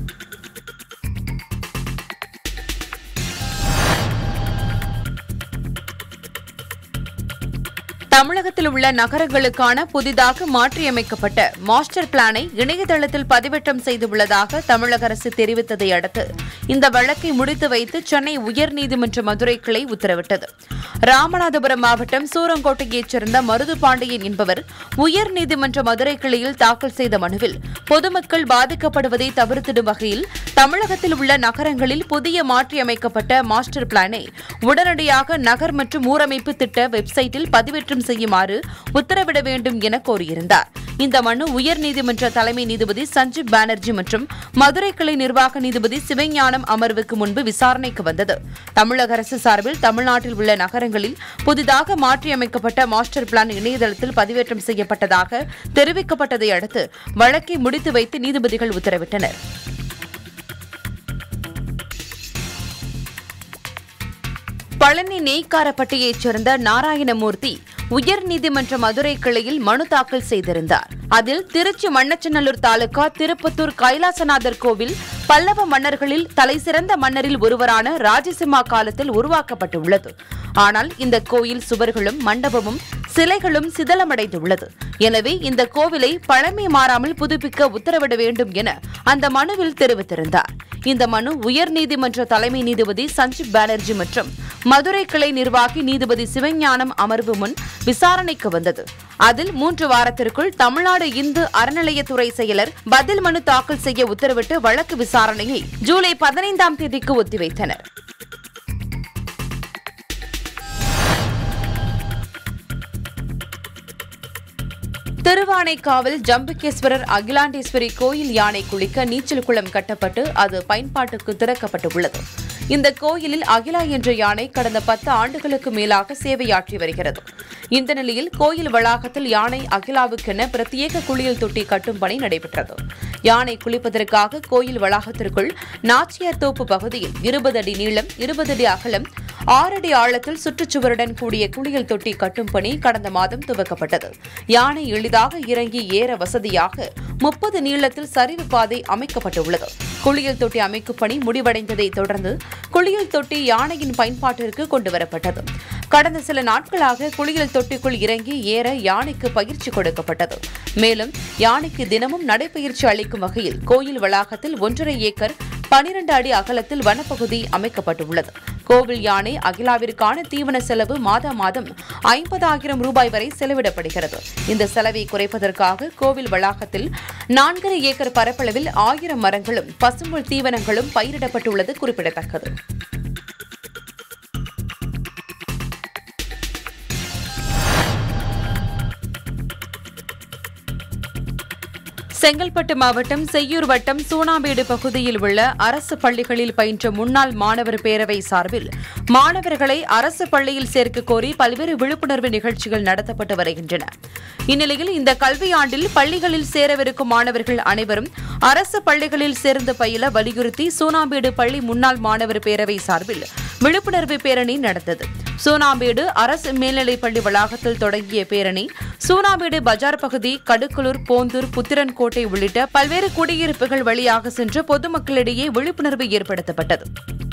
தமிழகத்தில் உள்ள நகரங்களுக்கான புதிதாக மாற்றியமைக்கப்பட்ட மாஸ்டர் பிளானை இணையதளத்தில் பதிவேற்றம் செய்துள்ளதாக தமிழக அரசு தெரிவித்ததை அடுத்து இந்த வழக்கை முடித்து வைத்து சென்னை உயர்நீதிமன்ற மதுரை கிளை உத்தரவிட்டது ராமநாதபுரம் மாவட்டம் சூரங்கோட்டையைச் சேர்ந்த மருது பாண்டியன் என்பவர் உயர்நீதிமன்ற மதுரை கிளையில் தாக்கல் செய்த மனுவில் பொதுமக்கள் பாதிக்கப்படுவதை தவிர்த்திடும் வகையில் தமிழகத்தில் உள்ள நகரங்களில் புதிய மாற்றியமைக்கப்பட்ட மாஸ்டர் பிளானை உடனடியாக நகர் மற்றும் ஊரமைப்பு திட்ட வெப்சைட்டில் பதிவேற்றம் செய்யுமாறு உத்தரவிட வேண்டும் என கோரியிருந்தார் இந்த மனு உயர்நீதிமன்ற தலைமை நீதிபதி சஞ்சீப் பானர்ஜி மற்றும் மதுரை கிளை நிர்வாக நீதிபதி சிவஞானம் அமர்வுக்கு முன்பு விசாரணைக்கு வந்தது தமிழக அரசு சார்பில் தமிழ்நாட்டில் உள்ள நகரங்களில் புதிதாக மாற்றியமைக்கப்பட்ட மாஸ்டர் பிளான் இணையதளத்தில் பதிவேற்றம் செய்யப்பட்டதாக தெரிவிக்கப்பட்டதை அடுத்து வழக்கை முடித்து வைத்து நீதிபதிகள் உத்தரவிட்டனர் பழனி நெய்க்காரப்பட்டியைச் சேர்ந்த நாராயணமூர்த்தி உயர்நீதிமன்ற மதுரை கிளையில் மனு தாக்கல் செய்திருந்தார் அதில் திருச்சி மண்ணச்சநல்லூர் தாலுகா திருப்பத்தூர் கைலாசநாதர் கோவில் பல்லவ மன்னர்களில் தலைசிறந்த மன்னரில் ஒருவரான ராஜசிம்மா காலத்தில் உருவாக்கப்பட்டுள்ளது ஆனால் இந்த கோயில் சுவர்களும் மண்டபமும் சிலைகளும் சிதலமடைந்துள்ளது எனவே இந்த கோவிலை பழமை மாறாமல் புதுப்பிக்க உத்தரவிட வேண்டும் என அந்த மனுவில் தெரிவித்திருந்தார் இந்த மனு உயர்நீதிமன்ற தலைமை நீதிபதி சஞ்சீப் பானர்ஜி மற்றும் மதுரை கிளை நிர்வாகி நீதிபதி சிவஞானம் அமர்வு முன் விசாரணைக்கு வந்தது அதில் மூன்று வாரத்திற்குள் தமிழ்நாடு இந்து அறநிலையத்துறை செயலர் பதில் மனு தாக்கல் செய்ய உத்தரவிட்டு வழக்கு விசாரணையை ஜூலை பதினைந்தாம் தேதிக்கு ஒத்திவைத்தனர் திருவானைக்காவல் ஜம்புகேஸ்வரர் அகிலாண்டேஸ்வரி கோயில் யானை குளிக்க நீச்சல் குளம் கட்டப்பட்டு அது பயன்பாட்டுக்கு திறக்கப்பட்டுள்ளது இந்த கோயிலில் அகிலா என்ற யானை கடந்த பத்து ஆண்டுகளுக்கு மேலாக சேவையாற்றி வருகிறது இந்த நிலையில் கோயில் வளாகத்தில் யானை அகிலாவுக்கென பிரத்யேக குளியல் தொட்டி கட்டும் பணி நடைபெற்றது யானை குளிப்பதற்காக கோயில் வளாகத்திற்குள் நாச்சியார் தோப்பு பகுதியில் இருபது அடி நீளம் இருபது அடி அகலம் ஆறு அடி ஆழத்தில் சுற்றுச்சுவருடன் கூடிய குளியல் தொட்டி கட்டும் பணி கடந்த மாதம் துவக்கப்பட்டது யானை எளிதாக இறங்கி ஏற வசதியாக முப்பது நீளத்தில் சரிவு பாதை அமைக்கப்பட்டுள்ளது குளியல் தொட்டி அமைக்கும் பணி முடிவடைந்ததை தொடர்ந்து குளியல் தொட்டி யானையின் பயன்பாட்டிற்கு கொண்டுவரப்பட்டது கடந்த சில நாட்களாக குளியல் தொட்டிக்குள் இறங்கி ஏற யானைக்கு பயிற்சி கொடுக்கப்பட்டது மேலும் யானைக்கு தினமும் நடைபயிற்சி அளிக்கும் வகையில் கோயில் வளாகத்தில் ஒன்றரை ஏக்கர் பனிரண்டு அடி அகலத்தில் வனப்பகுதி அமைக்கப்பட்டுள்ளது கோவில் யானை அகிலாவிற்கான தீவன செலவு மாதா மாதம் ஐம்பதாயிரம் ரூபாய் வரை செலவிடப்படுகிறது இந்த செலவை குறைப்பதற்காக கோவில் வளாகத்தில் நான்கரை ஏக்கர் பரப்பளவில் ஆயிரம் மரங்களும் பசும்புல் தீவனங்களும் பயிரிடப்பட்டுள்ளது குறிப்பிடத்தக்கது செங்கல்பட்டு மாவட்டம் செய்யூர் வட்டம் சூனாம்பேடு பகுதியில் உள்ள அரசு பள்ளிகளில் பயின்ற முன்னாள் மாணவர் பேரவை சார்பில் மாணவர்களை அரசு பள்ளியில் சேர்க்க கோரி பல்வேறு விழிப்புணர்வு நிகழ்ச்சிகள் நடத்தப்பட்டு வருகின்றன இந்நிலையில் இந்த கல்வியாண்டில் பள்ளிகளில் சேரவிருக்கும் மாணவர்கள் அனைவரும் அரசு பள்ளிகளில் சேர்ந்து பயில வலியுறுத்தி சூனாம்பேடு பள்ளி முன்னாள் மாணவர் பேரவை சார்பில் விழிப்புணர்வு பேரணி நடந்தது சூனாம்பேடு அரசு மேல்நிலைப் பள்ளி வளாகத்தில் தொடங்கிய பேரணி சூனாம்பேடு பஜார் பகுதி கடுக்கலூர் போந்தூர் புத்திரன்கோட்டை உள்ளிட்ட பல்வேறு குடியிருப்புகள் வழியாக சென்று பொதுமக்களிடையே விழிப்புணர்வு ஏற்படுத்தப்பட்டது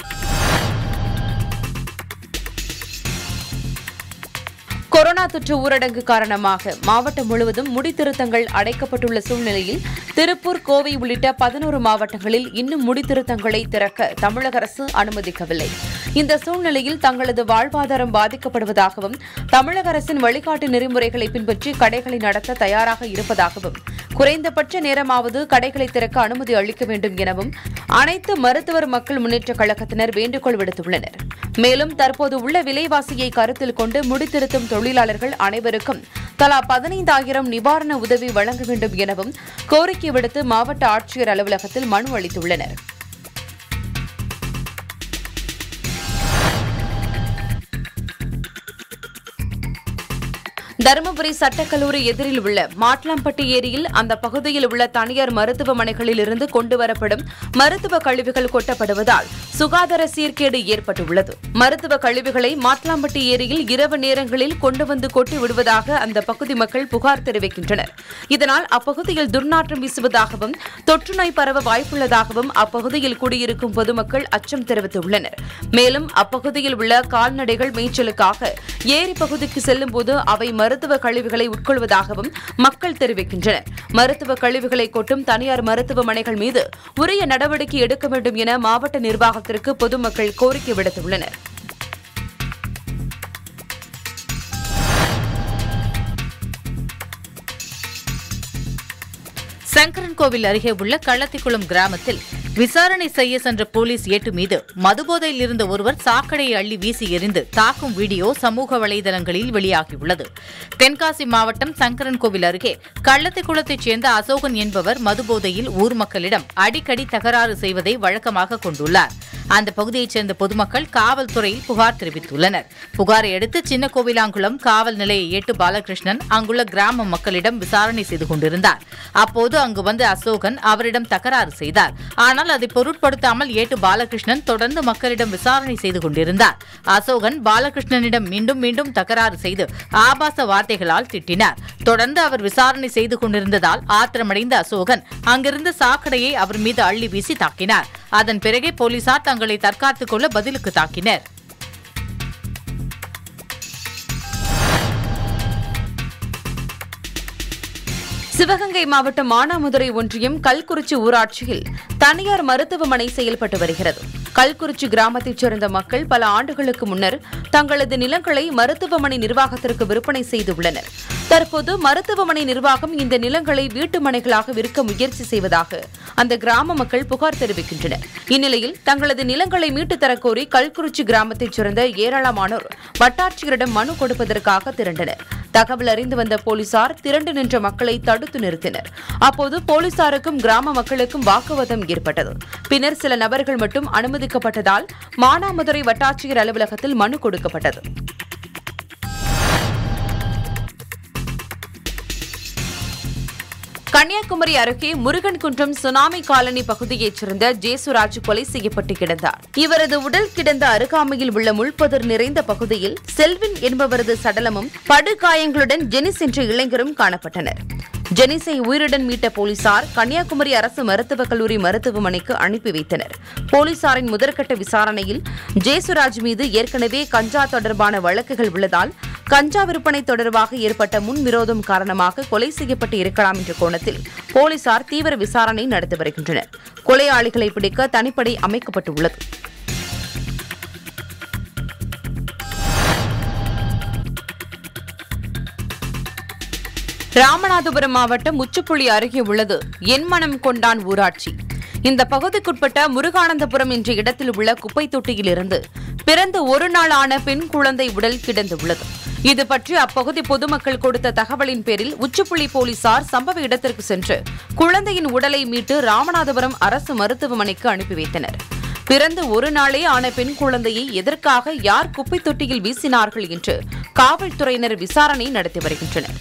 கொரோனா தொற்று ஊரடங்கு காரணமாக மாவட்டம் முழுவதும் முடித்திருத்தங்கள் அடைக்கப்பட்டுள்ள சூழ்நிலையில் திருப்பூர் கோவை உள்ளிட்ட பதினோரு மாவட்டங்களில் இன்னும் முடித்திருத்தங்களை திறக்க தமிழக அரசு அனுமதிக்கவில்லை இந்த சூழ்நிலையில் தங்களது வாழ்வாதாரம் பாதிக்கப்படுவதாகவும் தமிழக அரசின் வழிகாட்டு நெறிமுறைகளை பின்பற்றி கடைகளை நடத்த தயாராக இருப்பதாகவும் குறைந்தபட்ச நேரமாவது கடைகளை திறக்க அனுமதி அளிக்க வேண்டும் எனவும் அனைத்து மருத்துவர் மக்கள் முன்னேற்றக் கழகத்தினர் வேண்டுகோள் விடுத்துள்ளனர் மேலும் தற்போது உள்ள விலைவாசியை கருத்தில் கொண்டு முடித்திருத்தும் தொழிலாளர்கள் அனைவருக்கும் தலா பதினைந்தாயிரம் நிவாரண உதவி வழங்க வேண்டும் எனவும் கோரிக்கை விடுத்து மாவட்ட ஆட்சியர் அலுவலகத்தில் மனு அளித்துள்ளனர் தருமபுரி சட்டக்கல்லூரி எதிரில் உள்ள மாட்லாம்பட்டி ஏரியில் அந்த பகுதியில் உள்ள தனியார் மருத்துவமனைகளில் இருந்து கொண்டுவரப்படும் மருத்துவ கழிவுகள் கொட்டப்படுவதால் சுகாதார சீர்கேடு ஏற்பட்டுள்ளது மருத்துவ கழிவுகளை மாட்லாம்பட்டி ஏரியில் இரவு நேரங்களில் கொண்டு வந்து கொட்டி விடுவதாக அந்த பகுதி மக்கள் புகார் தெரிவிக்கின்றனர் இதனால் அப்பகுதியில் துர்நாற்றம் வீசுவதாகவும் தொற்று நோய் பரவ வாய்ப்புள்ளதாகவும் அப்பகுதியில் குடியிருக்கும் பொதுமக்கள் அச்சம் தெரிவித்துள்ளனர் மேலும் அப்பகுதியில் உள்ள கால்நடைகள் மேய்ச்சலுக்காக ஏரி பகுதிக்கு செல்லும்போது அவை மருத்துவ கழிவுகளை உட்கொள்வதாகவும் மக்கள் தெரிவிக்கின்றனர் மருத்துவ கழிவுகளை கொட்டும் தனியார் மருத்துவமனைகள் மீது உரிய நடவடிக்கை எடுக்க வேண்டும் என மாவட்ட நிர்வாகத்திற்கு பொதுமக்கள் கோரிக்கை விடுத்துள்ளனர் சங்கரன்கோவில் அருகே உள்ள கள்ளத்திக்குளம் கிராமத்தில் விசாரணை செய்ய சென்ற போலீஸ் ஏட்டு மீது மதுபோதையில் இருந்த ஒருவர் சாக்கடையை அள்ளி வீசி எறிந்து தாக்கும் வீடியோ சமூக வலைதளங்களில் வெளியாகியுள்ளது தென்காசி மாவட்டம் சங்கரன்கோவில் அருகே கள்ளத்திக்குளத்தைச் சேர்ந்த அசோகன் என்பவர் மதுபோதையில் ஊர் மக்களிடம் அடிக்கடி தகராறு செய்வதை வழக்கமாக கொண்டுள்ளார் அந்த பகுதியைச் சேர்ந்த பொதுமக்கள் காவல்துறையில் புகார் தெரிவித்துள்ளனர் புகாரை அடுத்து சின்ன கோவிலாங்குளம் காவல் நிலைய ஏட்டு பாலகிருஷ்ணன் அங்குள்ள கிராம மக்களிடம் விசாரணை செய்து கொண்டிருந்தார் அப்போது அங்கு வந்த அசோகன் அவரிடம் தகராறு செய்தார் ஆனால் அதை பொருட்படுத்தாமல் ஏட்டு பாலகிருஷ்ணன் தொடர்ந்து மக்களிடம் விசாரணை செய்து கொண்டிருந்தார் அசோகன் பாலகிருஷ்ணனிடம் மீண்டும் மீண்டும் தகராறு செய்து ஆபாச வார்த்தைகளால் திட்டினார் தொடர்ந்து அவர் விசாரணை செய்து கொண்டிருந்ததால் ஆத்திரமடைந்த அசோகன் அங்கிருந்த சாக்கடையை அவர் மீது அள்ளி வீசி தாக்கினார் அதன் பிறகே போலீசார் தங்களை தற்காத்துக் கொள்ள பதிலுக்கு தாக்கினர் சிவகங்கை மாவட்டம் மானாமதுரை ஒன்றியம் கல்குறிச்சி ஊராட்சியில் தனியார் மருத்துவமனை செயல்பட்டு வருகிறது கல்குறிச்சி கிராமத்தைச் சேர்ந்த மக்கள் பல ஆண்டுகளுக்கு முன்னர் தங்களது நிலங்களை மருத்துவமனை நிர்வாகத்திற்கு விற்பனை செய்துள்ளனர் தற்போது மருத்துவமனை நிர்வாகம் இந்த நிலங்களை வீட்டு மனைகளாக விற்க முயற்சி செய்வதாக அந்த கிராம மக்கள் புகார் தெரிவிக்கின்றனர் இந்நிலையில் தங்களது நிலங்களை மீட்டுத் தரக்கோரி கல்குறிச்சி கிராமத்தைச் சேர்ந்த ஏராளமானோர் வட்டாட்சியரிடம் மனு கொடுப்பதற்காக திரண்டனர் தகவல் அறிந்து வந்த போலீசார் திரண்டு நின்ற மக்களை தடுத்து நிறுத்தினர் அப்போது போலீசாருக்கும் கிராம மக்களுக்கும் வாக்குவாதம் ஏற்பட்டது பின்னர் சில நபர்கள் மட்டும் அனுமதிக்கப்பட்டதால் மானாமதுரை வட்டாட்சியர் அலுவலகத்தில் மனு கொடுக்கப்பட்டது கன்னியாகுமரி அருகே முருகன்குன்றம் சுனாமி காலனி பகுதியைச் சேர்ந்த ஜேசுராஜ் கொலை செய்யப்பட்டு கிடந்தார் இவரது உடல் கிடந்த அருகாமையில் உள்ள முள்பதிர் நிறைந்த பகுதியில் செல்வின் என்பவரது சடலமும் படுகாயங்களுடன் ஜெனிஸ் என்ற இளைஞரும் காணப்பட்டனர் ஜெனிஸை உயிருடன் மீட்ட போலீசார் கன்னியாகுமரி அரசு மருத்துவக் கல்லூரி மருத்துவமனைக்கு அனுப்பி வைத்தனர் போலீசாரின் முதற்கட்ட விசாரணையில் ஜேசுராஜ் மீது ஏற்கனவே கஞ்சா தொடர்பான வழக்குகள் உள்ளதால் கஞ்சா விற்பனை தொடர்பாக ஏற்பட்ட முன்விரோதம் காரணமாக கொலை செய்யப்பட்டு இருக்கலாம் என்ற கோணத்தில் போலீசார் தீவிர விசாரணை நடத்தி வருகின்றனர் கொலையாளிகளை பிடிக்க தனிப்படை அமைக்கப்பட்டுள்ளது ராமநாதபுரம் மாவட்டம் முச்சுப்புள்ளி அருகே உள்ளது என்மனம் கொண்டான் ஊராட்சி இந்த பகுதிக்குட்பட்ட முருகானந்தபுரம் என்ற இடத்தில் உள்ள குப்பை தொட்டியிலிருந்து பிறந்து ஒரு நாள் ஆன பெண் குழந்தை உடல் கிடந்துள்ளது இது பற்றி அப்பகுதி பொதுமக்கள் கொடுத்த தகவலின் பேரில் உச்சுப்புள்ளி போலீசார் சம்பவ இடத்திற்கு சென்று குழந்தையின் உடலை மீட்டு ராமநாதபுரம் அரசு மருத்துவமனைக்கு அனுப்பி வைத்தனர் பிறந்து ஒரு நாளே ஆன பெண் குழந்தையை எதற்காக யார் குப்பை தொட்டியில் வீசினார்கள் என்று காவல்துறையினர் விசாரணை நடத்தி வருகின்றனர்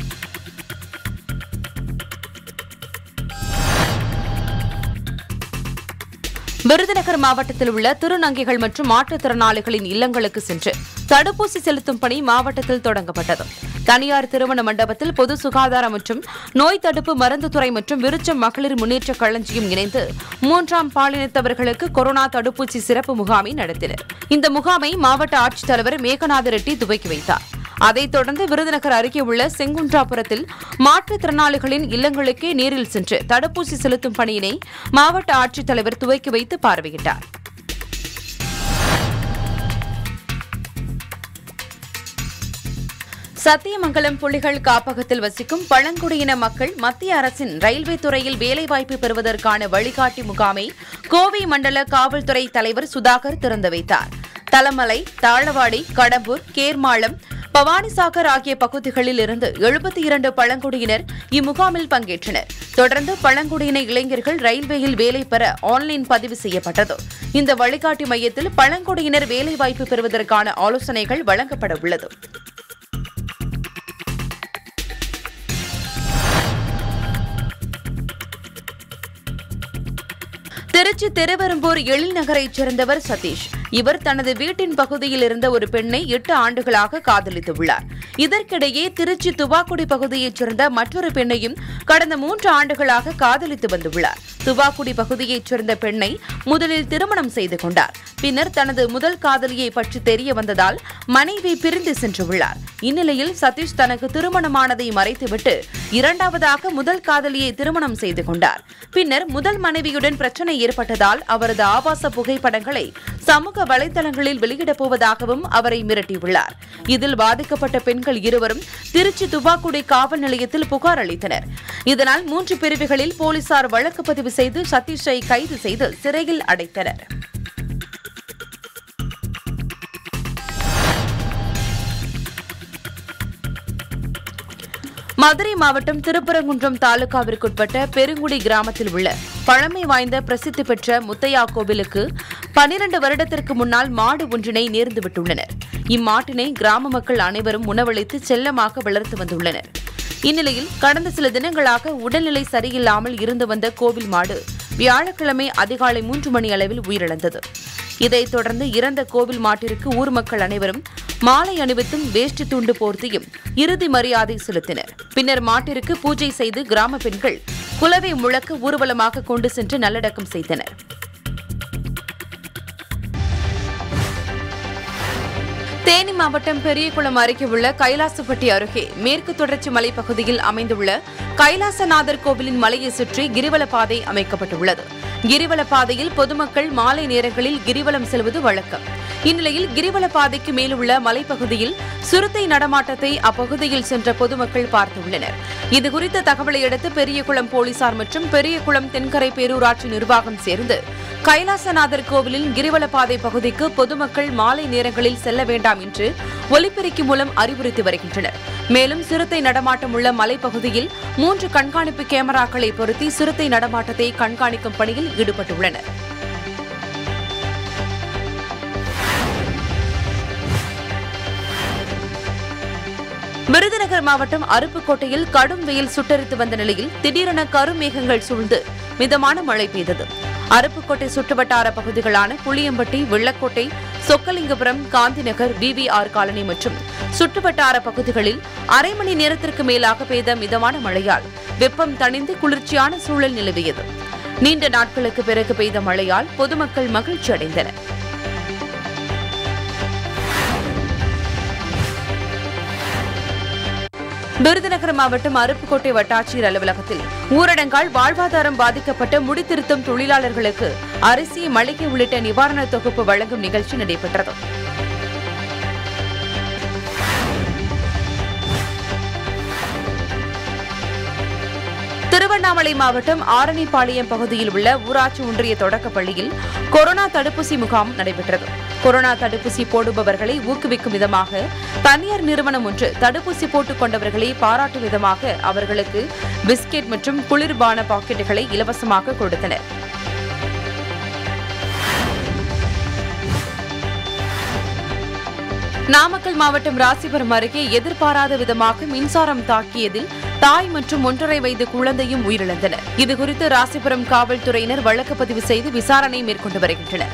விருதுநகர் மாவட்டத்தில் உள்ள திருநங்கைகள் மற்றும் மாற்றுத்திறனாளிகளின் இல்லங்களுக்கு சென்று தடுப்பூசி செலுத்தும் பணி மாவட்டத்தில் தொடங்கப்பட்டது தனியார் திருமண மண்டபத்தில் பொது சுகாதாரம் மற்றும் நோய் தடுப்பு மருந்து துறை மற்றும் விருச்சம் மகளிர் முன்னேற்ற களஞ்சியம் இணைந்து மூன்றாம் பாலினத்தவர்களுக்கு கொரோனா தடுப்பூசி சிறப்பு முகாமை நடத்தினர் இந்த முகாமை மாவட்ட ஆட்சித்தலைவர் மேகநாத ரெட்டி துவக்கி வைத்தார் அதைத் தொடர்ந்து விருதுநகர் அருகே உள்ள செங்குன்றாபுரத்தில் மாற்றுத்திறனாளிகளின் இல்லங்களுக்கே நேரில் சென்று தடுப்பூசி செலுத்தும் பணியினை மாவட்ட ஆட்சித்தலைவர் துவக்கி வைத்து பார்வையிட்டார் சத்தியமங்கலம் புலிகள் காப்பகத்தில் வசிக்கும் பழங்குடியின மக்கள் மத்திய அரசின் ரயில்வே துறையில் வேலைவாய்ப்பு பெறுவதற்கான வழிகாட்டி முகாமை கோவை மண்டல காவல்துறை தலைவர் சுதாகர் திறந்து வைத்தார் தலமலை தாழவாடி கடம்பூர் கேர்மாளம் பவானிசாகர் ஆகிய பகுதிகளில் இருந்து எழுபத்தி இரண்டு பழங்குடியினர் இம்முகாமில் பங்கேற்றனர் தொடர்ந்து பழங்குடியின இளைஞர்கள் ரயில்வேயில் வேலை பெற ஆன்லைன் பதிவு செய்யப்பட்டது இந்த வழிகாட்டி மையத்தில் பழங்குடியினர் வேலைவாய்ப்பு பெறுவதற்கான ஆலோசனைகள் வழங்கப்பட உள்ளது திருச்சி திருவெரும்பூர் எழில்நகரைச் சேர்ந்தவர் சதீஷ் இவர் தனது வீட்டின் பகுதியில் இருந்த ஒரு பெண்ணை எட்டு ஆண்டுகளாக காதலித்துள்ளார் இதற்கிடையே திருச்சி துவாக்குடி பகுதியைச் சேர்ந்த மற்றொரு பெண்ணையும் கடந்த மூன்று ஆண்டுகளாக காதலித்து வந்துள்ளார் துவாக்குடி பகுதியைச் சேர்ந்த பெண்ணை முதலில் திருமணம் செய்து கொண்டார் பின்னர் தனது முதல் காதலியை பற்றி தெரிய வந்ததால் மனைவி பிரிந்து சென்றுள்ளார் இந்நிலையில் சதீஷ் தனக்கு திருமணமானதை மறைத்துவிட்டு இரண்டாவதாக முதல் காதலியை திருமணம் செய்து கொண்டார் பின்னர் முதல் மனைவியுடன் பிரச்சனை ஏற்பட்டதால் அவரது ஆபாச புகைப்படங்களை சமூக வலைதளங்களில் வெளியிடப் போவதாகவும் அவரை மிரட்டியுள்ளார் இதில் பாதிக்கப்பட்ட பெண்கள் இருவரும் திருச்சி துவாக்குடி காவல் நிலையத்தில் புகார் அளித்தனர் இதனால் மூன்று பிரிவுகளில் போலீசார் வழக்கு பதிவு செய்து சதீஷை கைது செய்து சிறையில் அடைத்தனர் மதுரை மாவட்டம் திருப்பரங்குன்றம் தாலுகாவிற்குட்பட்ட பெருங்குடி கிராமத்தில் உள்ள பழமை வாய்ந்த பிரசித்தி பெற்ற முத்தையா கோவிலுக்கு பனிரண்டு வருடத்திற்கு முன்னால் மாடு ஒன்றினை நேர்ந்து விட்டுள்ளனர் இம்மாட்டினை கிராம மக்கள் அனைவரும் உணவளித்து செல்லமாக வளர்த்து வந்துள்ளனர் இந்நிலையில் கடந்த சில தினங்களாக உடல்நிலை சரியில்லாமல் இருந்து வந்த கோவில் மாடு வியாழக்கிழமை அதிகாலை மூன்று மணி அளவில் உயிரிழந்தது இதைத் தொடர்ந்து இறந்த கோவில் மாட்டிற்கு ஊர் மக்கள் அனைவரும் மாலை அணிவித்தும் வேஷ்டி துண்டு போர்த்தியும் இறுதி மரியாதை செலுத்தினர் பின்னர் மாட்டிற்கு பூஜை செய்து கிராம பெண்கள் குலவை முழக்க ஊர்வலமாக கொண்டு சென்று நல்லடக்கம் செய்தனர் தேனி மாவட்டம் பெரியகுளம் அருகே உள்ள கைலாசப்பட்டி அருகே மேற்கு தொடர்ச்சி மலைப்பகுதியில் அமைந்துள்ள கைலாசநாதர் கோவிலின் மலையை சுற்றி கிரிவல பாதை அமைக்கப்பட்டுள்ளது கிரிவல பாதையில் பொதுமக்கள் மாலை நேரங்களில் கிரிவலம் செல்வது வழக்கம் இந்நிலையில் கிரிவல பாதைக்கு மேலுள்ள மலைப்பகுதியில் சிறுத்தை நடமாட்டத்தை அப்பகுதியில் சென்ற பொதுமக்கள் பார்த்துள்ளனர் இதுகுறித்த தகவலை அடுத்து பெரியகுளம் போலீசார் மற்றும் பெரியகுளம் தென்கரை பேரூராட்சி நிர்வாகம் சேர்ந்து கைலாசநாதர் கோவிலின் கிரிவல பாதை பகுதிக்கு பொதுமக்கள் மாலை நேரங்களில் செல்ல வேண்டாம் என்று ஒலிபெருக்கி மூலம் அறிவுறுத்தி வருகின்றனர் மேலும் சிறுத்தை நடமாட்டம் உள்ள மலைப்பகுதியில் மூன்று கண்காணிப்பு கேமராக்களை பொருத்தி சிறுத்தை நடமாட்டத்தை கண்காணிக்கும் பணியில் ஈடுபட்டுள்ளனர் விருதுநகர் மாவட்டம் அருப்புக்கோட்டையில் கடும் வெயில் சுட்டரித்து வந்த நிலையில் திடீரென கருமேகங்கள் சூழ்ந்து மிதமான மழை பெய்தது அருப்புக்கோட்டை சுற்றுவட்டார பகுதிகளான புளியம்பட்டி வெள்ளக்கோட்டை சொக்கலிங்கபுரம் காந்திநகர் விவிஆர் காலனி மற்றும் சுற்றுவட்டார பகுதிகளில் அரை மணி நேரத்திற்கு மேலாக பெய்த மிதமான மழையால் வெப்பம் தணிந்து குளிர்ச்சியான சூழல் நிலவியது நீண்ட நாட்களுக்கு பிறகு பெய்த மழையால் பொதுமக்கள் மகிழ்ச்சி அடைந்தனர் விருதுநகர் மாவட்டம் அருப்புக்கோட்டை வட்டாட்சியர் அலுவலகத்தில் ஊரடங்கால் வாழ்வாதாரம் பாதிக்கப்பட்ட முடித்திருத்தும் தொழிலாளர்களுக்கு அரிசி மளிகை உள்ளிட்ட நிவாரண தொகுப்பு வழங்கும் நிகழ்ச்சி நடைபெற்றது திருவண்ணாமலை மாவட்டம் ஆரணிப்பாளையம் பகுதியில் உள்ள ஊராட்சி ஒன்றிய தொடக்கப் பள்ளியில் கொரோனா தடுப்பூசி முகாம் நடைபெற்றது கொரோனா தடுப்பூசி போடுபவர்களை ஊக்குவிக்கும் விதமாக தனியார் நிறுவனம் ஒன்று தடுப்பூசி போட்டுக் கொண்டவர்களை பாராட்டும் விதமாக அவர்களுக்கு பிஸ்கெட் மற்றும் குளிர்பான பாக்கெட்டுகளை இலவசமாக கொடுத்தனர் நாமக்கல் மாவட்டம் ராசிபுரம் அருகே எதிர்பாராத விதமாக மின்சாரம் தாக்கியதில் தாய் மற்றும் ஒன்றரை வயது குழந்தையும் உயிரிழந்தனர் இதுகுறித்து ராசிபுரம் காவல்துறையினர் வழக்கு பதிவு செய்து விசாரணை மேற்கொண்டு வருகின்றனர்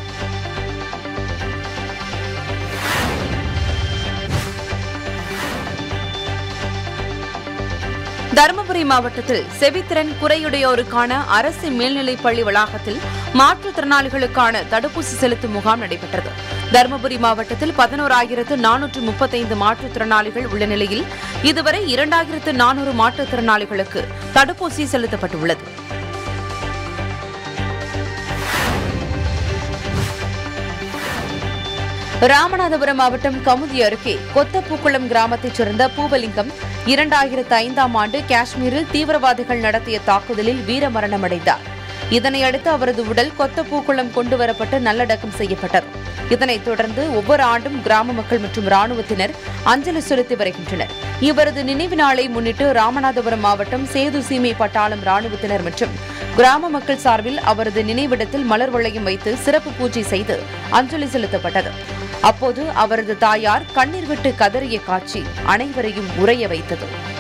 தருமபுரி மாவட்டத்தில் செவித்திறன் குறையுடையோருக்கான அரசு மேல்நிலைப் பள்ளி வளாகத்தில் மாற்றுத்திறனாளிகளுக்கான தடுப்பூசி செலுத்தும் முகாம் நடைபெற்றது தருமபுரி மாவட்டத்தில் பதினோராயிரத்து நானூற்று முப்பத்தைந்து மாற்றுத்திறனாளிகள் உள்ள நிலையில் இதுவரை இரண்டாயிரத்து நானூறு மாற்றுத்திறனாளிகளுக்கு தடுப்பூசி செலுத்தப்பட்டுள்ளது ராமநாதபுரம் மாவட்டம் கமுதி அருகே கொத்தப்பூக்குளம் கிராமத்தைச் சேர்ந்த பூவலிங்கம் இரண்டாயிரத்து ஐந்தாம் ஆண்டு காஷ்மீரில் தீவிரவாதிகள் நடத்திய தாக்குதலில் வீரமரணமடைந்தார் இதனையடுத்து அவரது உடல் கொத்தப்பூக்குளம் கொண்டுவரப்பட்டு நல்லடக்கம் செய்யப்பட்டது இதனைத் தொடர்ந்து ஒவ்வொரு ஆண்டும் கிராம மக்கள் மற்றும் ராணுவத்தினர் அஞ்சலி செலுத்தி வருகின்றனர் இவரது நினைவு நாளை முன்னிட்டு ராமநாதபுரம் மாவட்டம் சேது சீமை பட்டாளம் ராணுவத்தினர் மற்றும் கிராம மக்கள் சார்பில் அவரது நினைவிடத்தில் மலர் வளையம் வைத்து சிறப்பு பூஜை செய்து அஞ்சலி செலுத்தப்பட்டது அப்போது அவரது தாயார் கண்ணீர் விட்டு கதறிய காட்சி அனைவரையும் உறைய வைத்தது